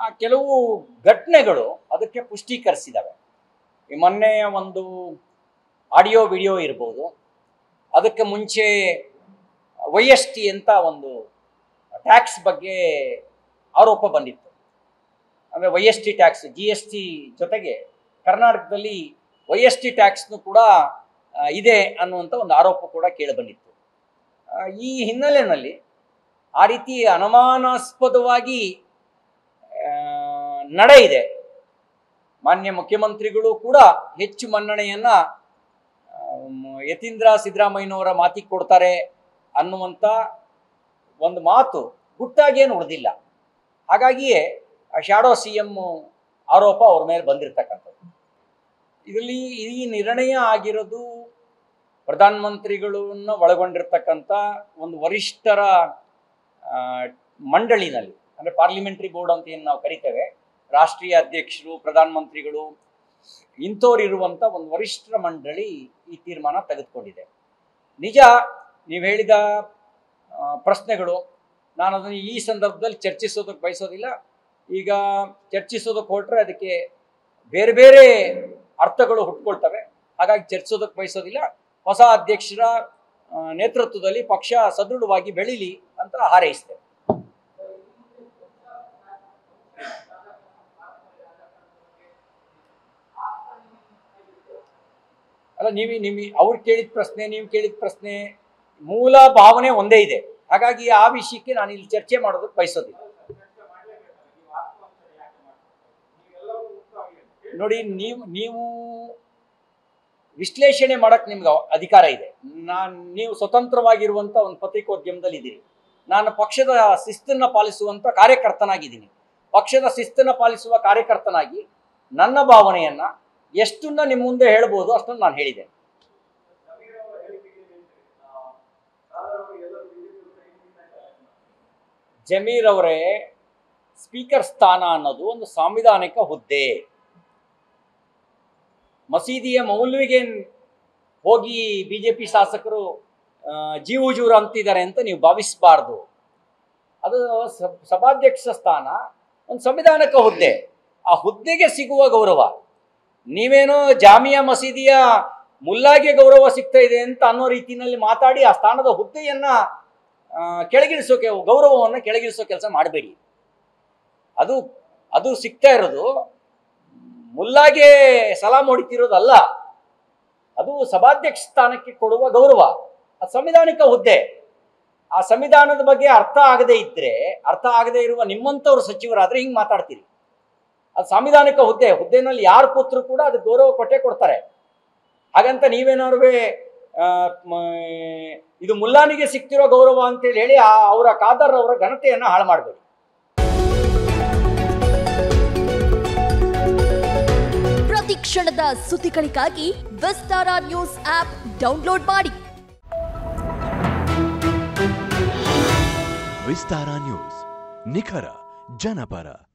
ಕೆಲವು ಘಟನೆಗಳು ಅದಕ್ಕೆ ಪುಷ್ಟೀಕರಿಸಿದಾವೆ ಈ ಮೊನ್ನೆಯ ಒಂದು ಆಡಿಯೋ ವಿಡಿಯೋ ಇರ್ಬೋದು ಅದಕ್ಕೆ ಮುಂಚೆ ವೈ ಎಸ್ ಟಿ ಅಂತ ಒಂದು ಟ್ಯಾಕ್ಸ್ ಬಗ್ಗೆ ಆರೋಪ ಬಂದಿತ್ತು ಅಂದರೆ Y S T tax G S T ಜೊತೆಗೆ ಕರ್ನಾಟಕದಲ್ಲಿ ವೈ ಎಸ್ ಟಿ ಟ್ಯಾಕ್ಸ್ನು ಕೂಡ ಆ, ಇದೆ ಅನ್ನುವಂಥ ಒಂದು ಆರೋಪ ಕೂಡ ಕೇಳಿಬಂದಿತ್ತು ಆ, ಈ ಹಿನ್ನೆಲೆಯಲ್ಲಿ ಆ ರೀತಿ ಅನುಮಾನಾಸ್ಪದವಾಗಿ ಆ, ನಡೆ ಇದೆ ಮಾನ್ಯ ಮುಖ್ಯಮಂತ್ರಿಗಳು ಕೂಡ ಹೆಚ್ಚು ಮನ್ನಣೆಯನ್ನ ಆಮ್, ಯತೀಂದ್ರ ಸಿದ್ದರಾಮಯ್ಯನವರ ಮಾತಿಗೆ ಕೊಡ್ತಾರೆ ಅನ್ನುವಂಥ ಒಂದು ಮಾತು ಗುಟ್ಟಾಗಿ ಏನು ಉಳಿದಿಲ್ಲ ಹಾಗಾಗಿಯೇ ಶಾಡೋ ಸಿ ಎಂ ಆರೋಪ ಅವ್ರ ಮೇಲೆ ಬಂದಿರತಕ್ಕಂಥದ್ದು ಇದರಲ್ಲಿ ಈ ನಿರ್ಣಯ ಆಗಿರೋದು ಪ್ರಧಾನಮಂತ್ರಿಗಳನ್ನ ಒಳಗೊಂಡಿರ್ತಕ್ಕಂಥ ಒಂದು ವರಿಷ್ಠರ ಆ, ಮಂಡಳಿನಲ್ಲಿ ಅಂದರೆ ಪಾರ್ಲಿಮೆಂಟ್ರಿ ಬೋರ್ಡ್ ಅಂತ ಏನು ನಾವು ಕರಿತೇವೆ ರಾಷ್ಟ್ರೀಯ ಅಧ್ಯಕ್ಷರು ಪ್ರಧಾನಮಂತ್ರಿಗಳು ಇಂಥವ್ರು ಇರುವಂಥ ಒಂದು ವರಿಷ್ಠರ ಮಂಡಳಿ ಈ ತೀರ್ಮಾನ ತೆಗೆದುಕೊಂಡಿದೆ ನಿಜ ನೀವು ಹೇಳಿದ ಆ, ಪ್ರಶ್ನೆಗಳು ನಾನು ಅದನ್ನು ಈ ಸಂದರ್ಭದಲ್ಲಿ ಚರ್ಚಿಸೋದಕ್ಕೆ ಬಯಸೋದಿಲ್ಲ ಈಗ ಚರ್ಚಿಸೋದಕ್ಕೆ ಹೊರಟ್ರೆ ಅದಕ್ಕೆ ಬೇರೆ ಬೇರೆ ಅರ್ಥಗಳು ಹುಟ್ಕೊಳ್ತವೆ ಹಾಗಾಗಿ ಚರ್ಚಿಸೋದಕ್ಕೆ ಬಯಸೋದಿಲ್ಲ ಹೊಸ ಅಧ್ಯಕ್ಷರ ಆ, ನೇತೃತ್ವದಲ್ಲಿ ಪಕ್ಷ ಸದೃಢವಾಗಿ ಬೆಳೀಲಿ ಅಂತ ಹಾರೈಸ್ತೇವೆ ಅಲ್ಲ ನೀವು ನಿಮಗೆ ಅವ್ರು ಕೇಳಿದ ಪ್ರಶ್ನೆ ನೀವು ಕೇಳಿದ ಪ್ರಶ್ನೆ ಮೂಲ ಭಾವನೆ ಒಂದೇ ಇದೆ ಹಾಗಾಗಿ ಆ ವಿಷಯಕ್ಕೆ ನಾನು ಇಲ್ಲಿ ಚರ್ಚೆ ಮಾಡೋದಕ್ಕೆ ಬಯಸೋದಿಲ್ಲ ನೋಡಿ ನೀವು ನೀವು ವಿಶ್ಲೇಷಣೆ ಮಾಡಕ್ ನಿಮ್ಗೆ ಅಧಿಕಾರ ಇದೆ ನಾನು ನೀವು ಸ್ವತಂತ್ರವಾಗಿರುವಂತ ಒಂದು ಪತ್ರಿಕೋದ್ಯಮದಲ್ಲಿ ಇದ್ದೀರಿ ನಾನು ಪಕ್ಷದ ಶಿಸ್ತನ್ನ ಪಾಲಿಸುವಂತ ಕಾರ್ಯಕರ್ತನಾಗಿದ್ದೀನಿ ಪಕ್ಷದ ಶಿಸ್ತನ್ನ ಪಾಲಿಸುವ ಕಾರ್ಯಕರ್ತನಾಗಿ ನನ್ನ ಭಾವನೆಯನ್ನ ಎಷ್ಟನ್ನ ನಿಮ್ಮ ಮುಂದೆ ಹೇಳ್ಬೋದು ಅಷ್ಟನ್ನು ನಾನು ಹೇಳಿದೆ ಜಮೀರ್ ಅವರೇ ಸ್ಪೀಕರ್ ಸ್ಥಾನ ಅನ್ನೋದು ಒಂದು ಸಾಂವಿಧಾನಿಕ ಹುದ್ದೆ ಮಸೀದಿಯ ಮೌಲ್ವಿಗೆ ಹೋಗಿ ಬಿಜೆಪಿ ಶಾಸಕರು ಆ, ಜೀವು ಜೂರು ಅಂತಿದ್ದಾರೆ ಅಂತ ನೀವು ಭಾವಿಸಬಾರ್ದು ಅದು ಸಬ್- ಸಭಾಧ್ಯಕ್ಷ ಸ್ಥಾನ ಒಂದು ಸಂವಿಧಾನಿಕ ಹುದ್ದೆ ಆ ಹುದ್ದೆಗೆ ಸಿಗುವ ಗೌರವ ನೀವೇನೋ ಜಾಮಿಯಾ ಮಸೀದಿಯ ಮುಲ್ಲಾಗೆ ಗೌರವ ಸಿಗ್ತಾ ಇದೆ ಅಂತ ಅನ್ನೋ ರೀತಿಯಲ್ಲಿ ಮಾತಾಡಿ ಆ ಸ್ಥಾನದ ಹುದ್ದೆಯನ್ನ ಆ, ಕೆಳಗಿಳಿಸೋಕೆ ಗೌರವವನ್ನು ಕೆಳಗಿಳಿಸೋ ಕೆಲಸ ಮಾಡಬೇಡಿ ಅದು ಅದು ಸಿಗ್ತಾ ಇರೋದು ಮುಲ್ಲಾಗೆ ಸಲಾಂ ಹೊಡಿತಿರೋದಲ್ಲ ಅದು ಸಭಾಧ್ಯಕ್ಷ ಸ್ಥಾನಕ್ಕೆ ಕೊಡುವ ಗೌರವ ಅದು ಸಂವಿಧಾನಿಕ ಹುದ್ದೆ ಆ ಸಂವಿಧಾನದ ಬಗ್ಗೆ ಅರ್ಥ ಆಗದೆ ಇದ್ರೆ ಅರ್ಥ ಆಗದೆ ಇರುವ ನಿಮ್ಮಂಥವ್ರು ಸಚಿವರಾದ್ರೆ ಹಿಂಗೆ ಮಾತಾಡ್ತೀರಿ ಅದು ಸಾಂವಿಧಾನಿಕ ಹುದ್ದೆ ಹುದ್ದೆನಲ್ಲಿ ಯಾರು ಕೂತ್ರು ಕೂಡ ಅದು ಗೌರವ ಕೊಟ್ಟೆ ಕೊಡ್ತಾರೆ ಹಾಗಂತ ನೀವೇನಾದ್ರು ಇದು ಮುಲ್ಲಾನಿಗೆ ಸಿಗ್ತಿರೋ ಗೌರವ ಅಂತೇಳಿ ಹೇಳಿ ಆ ಅವರ ಖಾದರ್ ಅವರ ಘನತೆಯನ್ನು ಹಾಳು ಮಾಡಬೇಡಿ ಪ್ರತಿ ಕ್ಷಣದ ಸುದ್ದಿಗಳಿಗಾಗಿ ವಿಸ್ತಾರ ನ್ಯೂಸ್ ಆಪ್ ಡೌನ್ಲೋಡ್ ಮಾಡಿ ವಿಸ್ತಾರ ನ್ಯೂಸ್ ನಿಖರ ಜನಪರ